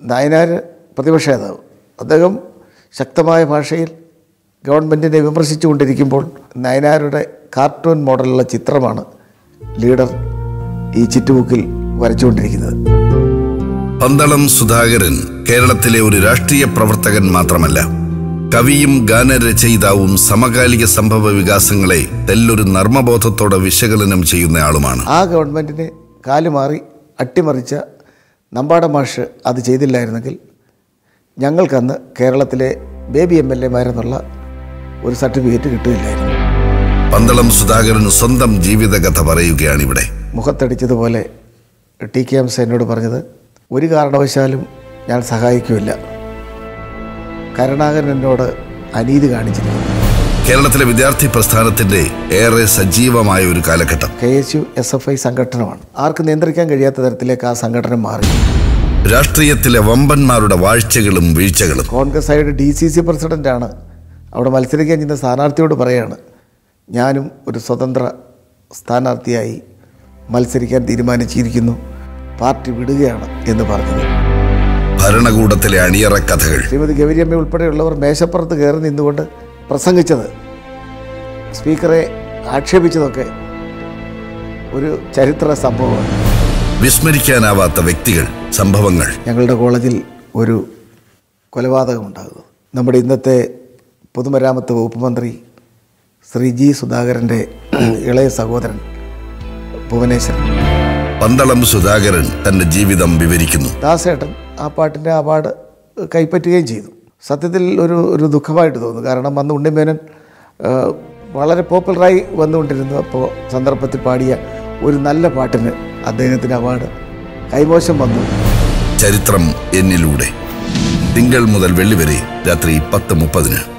നായനാർ പ്രതിപക്ഷ നേതാവ് അദ്ദേഹം ശക്തമായ ഭാഷയിൽ ഗവൺമെൻറ്റിനെ വിമർശിച്ചുകൊണ്ടിരിക്കുമ്പോൾ നയനാരുടെ കാർട്ടൂൺ മോഡലുള്ള ചിത്രമാണ് ലീഡർ ഈ ചിറ്റുബുക്കിൽ വരച്ചുകൊണ്ടിരിക്കുന്നത് പന്തളം സുധാകരൻ കേരളത്തിലെ ഒരു രാഷ്ട്രീയ പ്രവർത്തകൻ മാത്രമല്ല കവിയും ഗാനരചയിതാവും സമകാലിക സംഭവ വികാസങ്ങളെ തെല്ലൊരു നർമ്മബോധത്തോടെ വിശകലനം ചെയ്യുന്നയാളുമാണ് ആ ഗവൺമെൻറ്റിനെ കാലുമാറി അട്ടിമറിച്ച നമ്പാട മാഷ് അത് ചെയ്തില്ലായിരുന്നെങ്കിൽ ഞങ്ങൾക്കന്ന് കേരളത്തിലെ ബേബി എം എൽ എമാരെന്നുള്ള ഒരു സർട്ടിഫിക്കറ്റ് കിട്ടുകയില്ലായിരുന്നു പന്തളം സുധാകരൻ സ്വന്തം ജീവിതകഥ പറയുകയാണിവിടെ മുഖത്തടിച്ചതുപോലെ ടി കെ എം എന്നോട് പറഞ്ഞത് ഒരു കാരണവശാലും ഞാൻ സഹായിക്കുമില്ല കരുണാകരൻ എന്നോട് അനീതി കാണിച്ചിരിക്കുന്നു കേരളത്തിലെ വിദ്യാർത്ഥി പ്രസ്ഥാനത്തിന്റെ ഏറെ സജീവമായ ഒരു കാലഘട്ടം K S U S F I സംഘടനമാണ് ആർക്ക് നിയന്ത്രിക്കാൻ കഴിയാത്ത തരത്തിലേക്ക് ആ സംഘടന മാറി രാഷ്ട്രീയത്തിലെ വമ്പന്മാരുടെ വാഴ്ചകളും വീഴ്ചകളും കോൺഗ്രസ് ആയിട്ട് ഡി സി സി പ്രസിഡൻ്റാണ് അവിടെ മത്സരിക്കാൻ ചെന്ന സ്ഥാനാർത്ഥിയോട് പറയാണ് ഞാനും ഒരു സ്വതന്ത്ര സ്ഥാനാർത്ഥിയായി മത്സരിക്കാൻ തീരുമാനിച്ചിരിക്കുന്നു പാർട്ടി വിടുകയാണ് എന്ന് പറഞ്ഞത് ഭരണകൂടത്തിലെ അണിയറ കഥകൾ ശ്രീമതി ഗൗരിയമ്മ ഉൾപ്പെടെയുള്ളവർ മേശപ്പുറത്ത് കയറി നിന്നുകൊണ്ട് പ്രസംഗിച്ചത് സ്പീക്കറെ ആക്ഷേപിച്ചതൊക്കെ ഒരു ചരിത്ര സംഭവമാണ് വിസ്മരിക്കാനാവാത്ത വ്യക്തികൾ സംഭവങ്ങൾ ഞങ്ങളുടെ കോളേജിൽ ഒരു കൊലപാതകം ഉണ്ടാകുന്നു നമ്മുടെ ഇന്നത്തെ പൊതുമരാമത്ത് വകുപ്പ് മന്ത്രി ശ്രീ ജി സുധാകരൻ്റെ ഇളയ സഹോദരൻ ഭുവനേശ്വരൻ പന്തളം സുധാകരൻ തന്റെ ജീവിതം വിവരിക്കുന്നു ദാസേട്ടൻ ആ പാട്ടിൻ്റെ അവാർഡ് കൈപ്പറ്റുകയും ചെയ്തു സത്യത്തിൽ ഒരു ഒരു ദുഃഖമായിട്ട് തോന്നുന്നു കാരണം അന്ന് ഉണ്ണിമേനൻ ആ, വളരെ പോപ്പുലറായി വന്നുകൊണ്ടിരുന്നു അപ്പോൾ സന്ദർഭത്തിൽ പാടിയ ഒരു നല്ല പാട്ടിന് അദ്ദേഹത്തിന് അവാർഡ് കൈമോശം വന്നു ചരിത്രം എന്നിലൂടെ തിങ്കൾ മുതൽ വെള്ളി വരെ രാത്രി പത്ത് മുപ്പതിന്